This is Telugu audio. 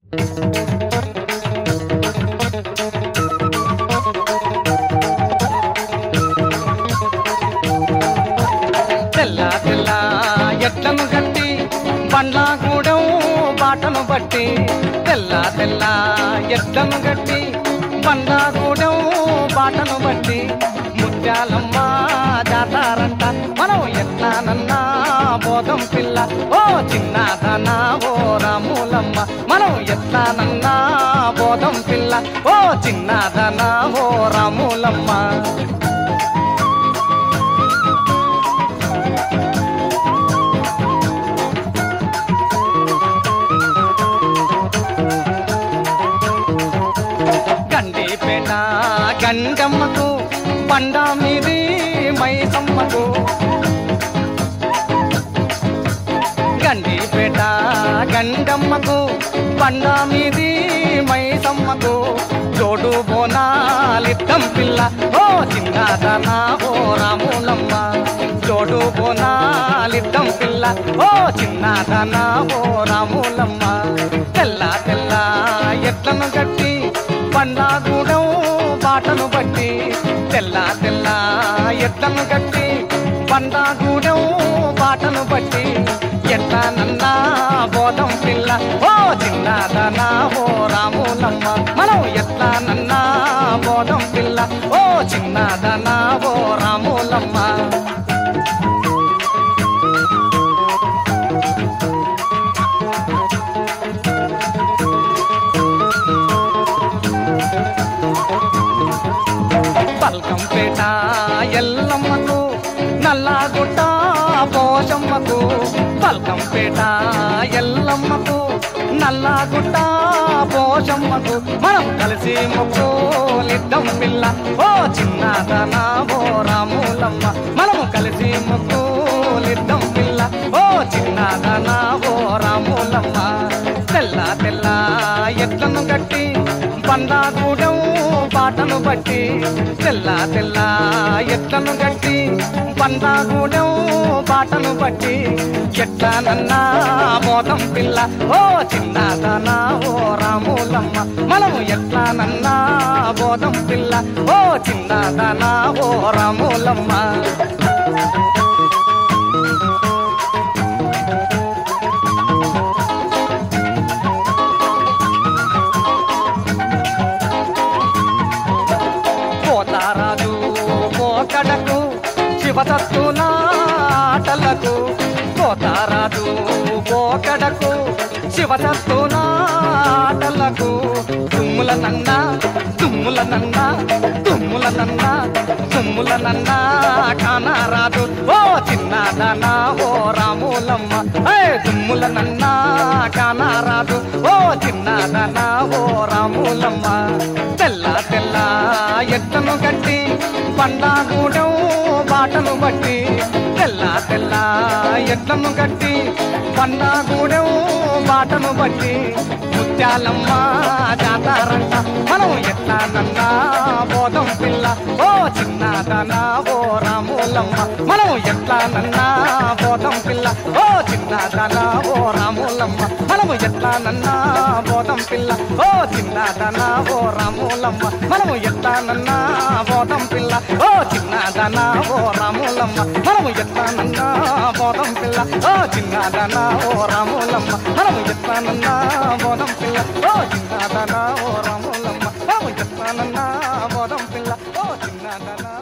తెల్ల తెల్ల ఎట్లను కట్టి బండ్లాగూడెం బాటను బట్టి తెల్ల తెల్ల ఎట్లను కట్టి బండ్లాగూడెం బాటను బట్టి ముత్యాలమ్మ జాతారంట మనం ఎట్లానన్నా బోధం పిల్ల ఓ చిన్నదనా ఓ రాములమ్మ మనం ఎట్లానన్నా బోధం పిల్ల ఓ చిన్నదనా ఓ రాములమ్మ గండిపేట గండమ్మకు పండ మీది మైసమ్మకు గండిపేట గండమ్మకు పండ మీది మైసమ్మకు జోడు బోనాలిద్దం పిల్ల ఓ చిన్నదనా ఓ రాములమ్మ జోడు బోనాలిద్దం పిల్ల ఓ చిన్నదనా ఓ రాములమ్మ తెల్ల తెల్ల ఎట్లను గట్టి పండాగూడెం బాటను బట్టి తెల్ల తెల్ల ఎట్లను గట్టి పండాగూడెం బాటను బట్టి ఎట్లనన్నా బోధం పిల్ల ఓ చిన్నదనా ఓ రాములమ్మ మనం ఎట్లనన్నా బోధం పిల్ల ఓ చిన్నదనా ఓ రాములమ్మ పల్కంపేట ఎల్లమ్మకు నల్లాగుట్ట పోషమ్మకు పల్కంపేట ఎల్లమ్మకు నల్లాగుట్ట పోషమ్మకు మనం కలిసి మొక్కులిద్దాం పిల్ల ఓ చిన్నదనా ఓ రాములమ్మ మనము కలిసి మొక్కులిద్దాం పిల్ల ఓ చిన్నదనా ఓ రాములమ్మ తెల్ల తెల్ల ఎట్లను గట్టి బండాగూడెం బాటను బట్టి తెల్ల తెల్ల ఎట్లను గట్టి బండాగూడెం బాటను బట్టి ఎట్లనన్నా మోదం పిల్ల ఓ చిన్నదనా ఓ రాములమ్మ మనము ఎట్లనన్నా బోధం పిల్ల ఓ చిన్నదనా ఓ రాములమ్మ పోతారాజు పోకడకు శివతత్తుల ఆటలకు పోతారాజు పోకడకు శివతత్తుల ఆటలకు తుమ్ముల నన్న తుమ్ముల నన్న తుమ్ముల నన్న తుమ్ముల నన్న కానారాజు ఓ చిన్నదనా ఓ రాములమ్మ ఏ తుమ్ముల నన్న కానారాజు ఓ చిన్నదనా ఓ రాములమ్మ తెల్ల తెల్ల ఎట్టను గట్టి పండాగూడెం బాటను బట్టి తెల్ల తెల్ల ఎట్లను గట్టి పండాగూడెం బాటను బట్టి ముత్యాలమ్మ జాతారంట మనం ఎట్లానన్నా బోధం పిల్ల ఓ చిన్నదనా ఓ రాములమ్మ మనం ఎట్లానన్నా బోధం పిల్ల ఓ చిన్నదనా ఓ రాములమ్మ మనము ఎట్లానన్నా బోధం పిల్ల ఓ చిన్నదనా ఓ రాములమ్మ మనము ఎట్లానన్నా బోధం పిల్ల ఓ చిన్నదనా ఓ రాములమ్మ మనము ఎట్లానన్నా బోధం పిల్ల ఓ చిన్నదనా ఓ రాములమ్మ మనము ఎట్లానన్నా బోధం పిల్ల ఓ చిన్నదనా ఓ రాములమ్మ మనము ఎట్లానన్నా బోధం పిల్ల ఓ చిన్నదనా